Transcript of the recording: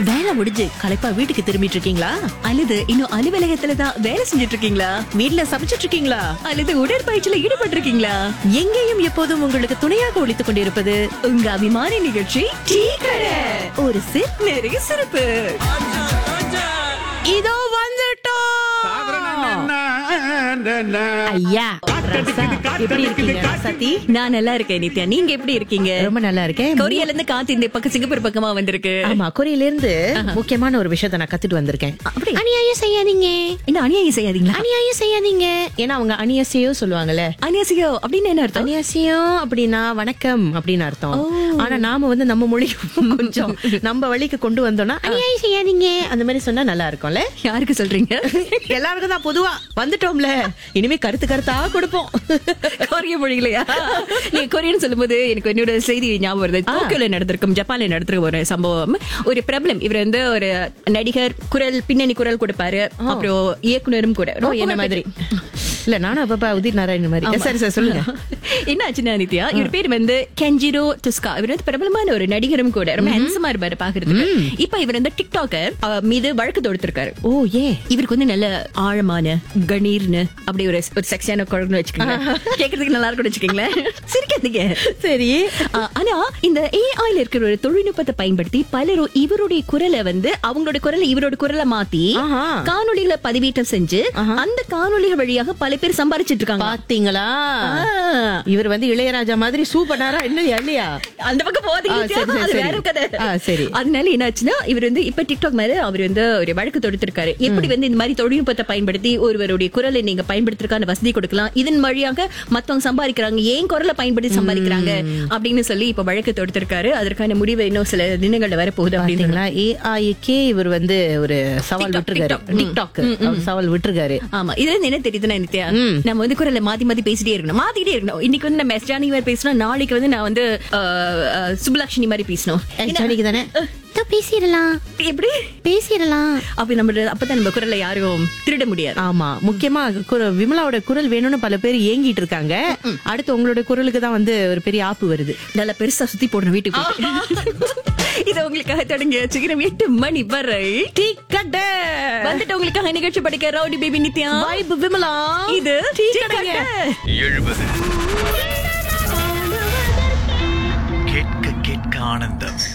வேலை முடிஞ்சு களைப்பா வீட்டுக்கு திரும்பிட்டு இருக்கீங்களா அல்லது இன்னும் அலுவலகத்துல தான் வேலை செஞ்சுட்டு இருக்கீங்களா வீட்ல சமைச்சிட்டு இருக்கீங்களா அல்லது உடற்பயிற்சியில ஈடுபட்டு இருக்கீங்களா எங்கேயும் எப்போதும் உங்களுக்கு துணையாக ஒழித்துக் கொண்டிருப்பது உங்க அபிமான நிகழ்ச்சி டீ கடை ஒரு சிப் நிறைய சிறப்பு இதோ வந்துட்டோம் ஐயா ரசா, எப்படி இருக்கீங்க சதி நான் நல்லா இருக்கேன் நித்யா நீங்க எப்படி இருக்கீங்க ரொம்ப நல்லா இருக்கேன் கொரியால இருந்து காத்து இந்த பக்கம் சிங்கப்பூர் பக்கமா வந்திருக்கு ஆமா கொரியில இருந்து முக்கியமான ஒரு விஷயத்த நான் கத்துட்டு வந்திருக்கேன் அப்படி அநியாயம் செய்யாதீங்க என்ன அநியாயம் செய்யாதீங்களா அநியாயம் செய்யாதீங்க ஏன்னா அவங்க அநியாசியோ சொல்லுவாங்கல்ல அநியாசியோ அப்படின்னு என்ன அர்த்தம் அநியாசியம் அப்படின்னா வணக்கம் அப்படின்னு அர்த்தம் ஆனா நாம வந்து நம்ம மொழி கொஞ்சம் நம்ம வழிக்கு கொண்டு வந்தோம்னா அநியாயம் செய்யாதீங்க அந்த மாதிரி சொன்னா நல்லா இருக்கும்ல யாருக்கு சொல்றீங்க எல்லாருக்கும் தான் பொதுவா வந்துட்டோம்ல இனிமே கருத்து கருத்தா கொடுப்போம் கொரிய மொழிகளையா நீங்க கொரியன் சொல்லும்போது எனக்கு என்னோட செய்தி ஞாபகம் வருது டோக்கியோல நடந்திருக்கும் ஜப்பான்ல நடந்திருக்கும் ஒரு சம்பவம் ஒரு பிரபலம் இவர் வந்து ஒரு நடிகர் குரல் பின்னணி குரல் கொடுப்பாரு அப்புறம் இயக்குனரும் கூட ஓ, என்ன மாதிரி இல்ல நானும் அப்பப்ப உதிர் நாராயணன் மாதிரி சரி சரி சொல்லுங்க என்ன ஆச்சுன்னா நித்யா இவர் பேர் வந்து கெஞ்சிரோ டுஸ்கா இவர் வந்து பிரபலமான ஒரு நடிகரும் கூட ரொம்ப ஹேண்ட்ஸமா இருப்பாரு பாக்குறதுக்கு இப்ப இவர் வந்து டிக்டாக்கர் அஹ், மீது வழக்கு தொடுத்திருக்காரு ஓ ஏ இவருக்கு வந்து நல்ல ஆழமான கணீர்னு அப்படி ஒரு ஒரு செக்ஷான குழந்தை வச்சுக்கோங்க கேக்குறதுக்கு நல்லா இருக்கும்னு வச்சுக்கோங்களேன் சிரிக்காதீங்க சரி ஆ, ஆனா இந்த ஏஐல இருக்கிற ஒரு தொழில்நுட்பத்தை பயன்படுத்தி பலரும் இவருடைய குரலை வந்து அவங்களோட குரலை இவரோட குரலை மாத்தி ஆஹா. காணொளிகளை பதிவேற்றம் செஞ்சு அந்த காணொளிகள் வழியாக பல பேர் சம்பாரிச்சிட்டு இருக்காங்க பாத்தீங்களா ஆ. இவர் வந்து இளையராஜா மாதிரி சூப்பராரா இல்லையா இல்லையா அந்த பக்கம் போகாதீங்க ஆ, சரி, சரி, அது சரி. வேற கதை ஆ, சரி. அதனால என்னாச்சுன்னா இவர் வந்து இப்ப டிக்டாக் மேல அவர் வந்து ஒரு வழக்கு தொடுத்திருக்காரு எப்படி வந்து இந்த மாதிரி தொழில்நுட்பத்தை பயன்படுத்தி ஒருவருடைய குரலை நீங்க பயன்படுத்துறதுக்கான வசதி கொடுக்கலாம் இதன் வழியாக மத்தவங்க சம்பாதிக்கிறாங்க ஏன் குரலை பயன்படுத்தி சம்பாதிக்கிறாங்க அப்படின்னு சொல்லி இப்ப வழக்கு தொடுத்திருக்காரு அதற்கான முடிவு இன்னும் சில தினங்கள்ல வரப்போகுது அப்படின்னு பாத்தீங்களா ஏஐக்கே இவர் வந்து ஒரு சவால் TikTok, விட்டுருக்காரு TikTok. டிக்டாக் அவர் சவால் விட்டுருக்காரு ஆமா இதுல இருந்து என்ன தெரியுதுன்னா நித்யா நம்ம வந்து குரலை மாத்தி மாத்தி பேசிட்டே இருக்கணும் மாத்திட்டே இருக்கணும் இன்னைக்கு வந்து நம்ம எஸ்ஜானி மாதிரி பேசணும் நாளைக்கு வந்து நான் வந்து அஹ், அஹ், சுப்புலட்சுமி மாதிரி பேசணும் ஜானிக்கு தானே பேசிடலாம் எப்படி பேசிடலாம் அப்ப நம்ம அப்பதான் நம்ம குரலை யாரும் திருட முடியாது ஆமா முக்கியமா குர- விமலாவோட குரல் வேணும்னு பல பேர் ஏங்கிட்டு இருக்காங்க அடுத்து உங்களோட குரலுக்கு தான் வந்து ஒரு பெரிய ஆப்பு வருது நல்லா பெருசா சுத்தி போடணும் வீட்டுக்கு போயிட்டு. இது உங்களுக்காக தொடங்கி வச்சுக்கிறோம் எட்டு மணி வரை டீ கடை வந்துட்டு உங்களுக்காக நிகழ்ச்சி படிக்க ரவுடி பேபி நித்யா வைப் விமலா இது டீ டீ கடைங்க. கடை. எழுபது கேட்க கேட்க ஆனந்தம்